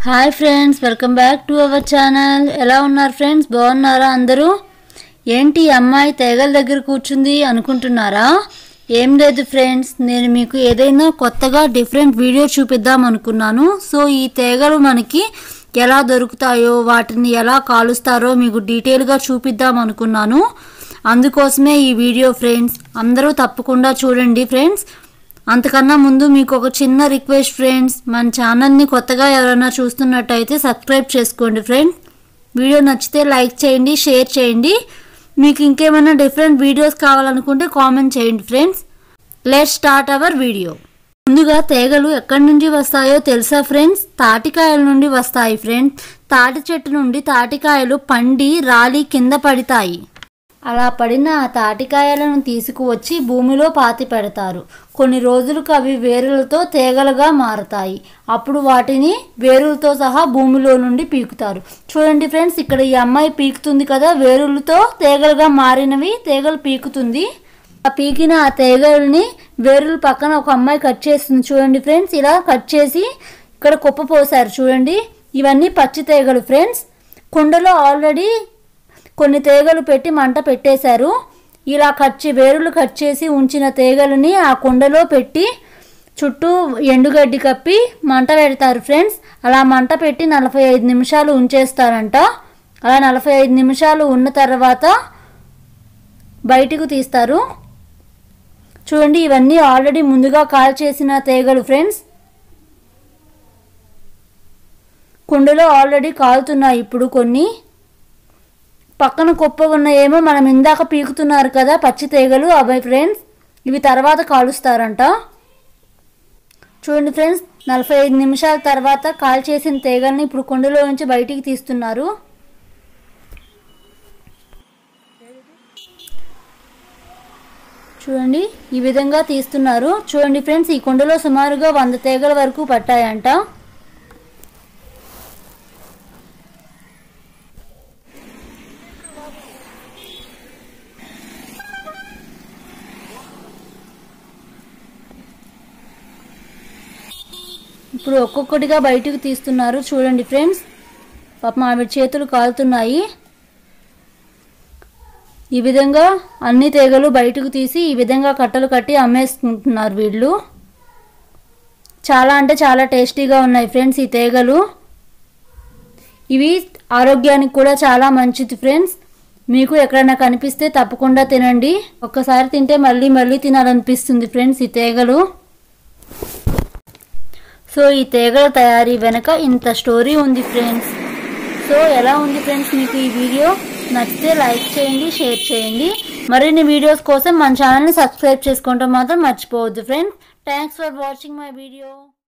hi friends welcome back to our channel ఎలా ఉన్నారు friends బాగున్నారా అందరూ ఏంటి ఈ అమ్మాయి తేగల దగ్గర కూర్చుంది అనుకుంటున్నారా ఏం లేదు ఫ్రెండ్స్ నేను మీకు ఏదైనా కొత్తగా డిఫరెంట్ వీడియో చూపిద్దాం అనుకున్నాను సో ఈ తేగలు మనకి ఎలా దొరుకుతాయో వాటిని ఎలా కాలుస్తారో మీకు డీటెయిల్గా చూపిద్దాం అనుకున్నాను అందుకోసమే ఈ వీడియో ఫ్రెండ్స్ అందరూ తప్పకుండా చూడండి ఫ్రెండ్స్ అంతకన్నా ముందు మీకు ఒక చిన్న రిక్వెస్ట్ ఫ్రెండ్స్ మన ఛానల్ని కొత్తగా ఎవరైనా చూస్తున్నట్టయితే సబ్స్క్రైబ్ చేసుకోండి ఫ్రెండ్స్ వీడియో నచ్చితే లైక్ చేయండి షేర్ చేయండి మీకు ఇంకేమైనా డిఫరెంట్ వీడియోస్ కావాలనుకుంటే కామెంట్ చేయండి friends let start our video ముందుగా తీగలు ఎక్కడి నుండి వస్తాయో తెలుసా ఫ్రెండ్స్ తాటికాయల నుండి వస్తాయి ఫ్రెండ్స్ తాటి చెట్టు నుండి తాటికాయలు పండి రాలి కింద పడతాయి అలా పడిన ఆ తాటికాయలను తీసుకువచ్చి భూమిలో పాతి పెడతారు కొన్ని రోజులకు అవి వేరులతో తీగలుగా మారతాయి అప్పుడు వాటిని వేరులతో సహా భూమిలో నుండి పీకుతారు చూడండి ఫ్రెండ్స్ ఇక్కడ ఈ అమ్మాయి పీకుతుంది కదా వేరులతో తీగలుగా మారినవి తీగలు పీకుతుంది ఆ పీకిన ఆ తీగల్ని వేరుల పక్కన ఒక అమ్మాయి కట్ చేస్తుంది చూడండి ఫ్రెండ్స్ ఇలా కట్ చేసి ఇక్కడ కుప్ప పోసారు చూడండి ఇవన్నీ పచ్చి తీగలు ఫ్రెండ్స్ కుండలో ఆల్రెడీ కొన్ని తీగలు పెట్టి మంట పెట్టేశారు ఇలా కట్ చే వేరులు కట్ చేసి ఉంచిన తీగలని ఆ కుండలో పెట్టి చుట్టూ ఎండుగడ్డి కప్పి మంట పెడతారు ఫ్రెండ్స్ అలా మంట పెట్టి నలభై ఐదు నిమిషాలు ఉంచేస్తారంట అలా నలభై ఐదు నిమిషాలు ఉన్న తర్వాత బయటకు తీస్తారు చూడండి ఇవన్నీ ఆల్రెడీ ముందుగా కాల్ చేసిన తీగలు ఫ్రెండ్స్ కుండలో ఆల్రెడీ కాలుతున్నాయి ఇప్పుడు కొన్ని పక్కన కుప్ప ఉన్న ఏమో మనం ఇందాక పీకుతున్నారు కదా పచ్చి తీగలు అవి ఫ్రెండ్స్ ఇవి తర్వాత కాలుస్తారంట చూడండి ఫ్రెండ్స్ నలభై ఐదు నిమిషాల తర్వాత కాల్ చేసిన తీగల్ని ఇప్పుడు కుండలో నుంచి బయటికి తీస్తున్నారు చూడండి ఈ విధంగా తీస్తున్నారు చూడండి ఫ్రెండ్స్ ఈ కుండలో సుమారుగా వంద తీగల వరకు పట్టాయంట ఇప్పుడు ఒక్కొక్కటిగా బయటకు తీస్తున్నారు చూడండి ఫ్రెండ్స్ పాపం ఆవిడ చేతులు కాలుతున్నాయి ఈ విధంగా అన్ని తీగలు బయటకు తీసి ఈ విధంగా కట్టలు కట్టి అమ్మేసుకుంటున్నారు వీళ్ళు చాలా అంటే చాలా టేస్టీగా ఉన్నాయి ఫ్రెండ్స్ ఈ తీగలు ఇవి ఆరోగ్యానికి కూడా చాలా మంచిది ఫ్రెండ్స్ మీకు ఎక్కడైనా కనిపిస్తే తప్పకుండా తినండి ఒక్కసారి తింటే మళ్ళీ మళ్ళీ తినాలనిపిస్తుంది ఫ్రెండ్స్ ఈ తీగలు సో ఈ తీగల తయారీ వెనక ఇంత స్టోరీ ఉంది ఫ్రెండ్స్ సో ఎలా ఉంది ఫ్రెండ్స్ మీకు ఈ వీడియో నచ్చితే లైక్ చేయండి షేర్ చేయండి మరిన్ని వీడియోస్ కోసం మన ఛానల్ని సబ్స్క్రైబ్ చేసుకుంటాం మాత్రం మర్చిపోవద్దు friends thanks for watching my video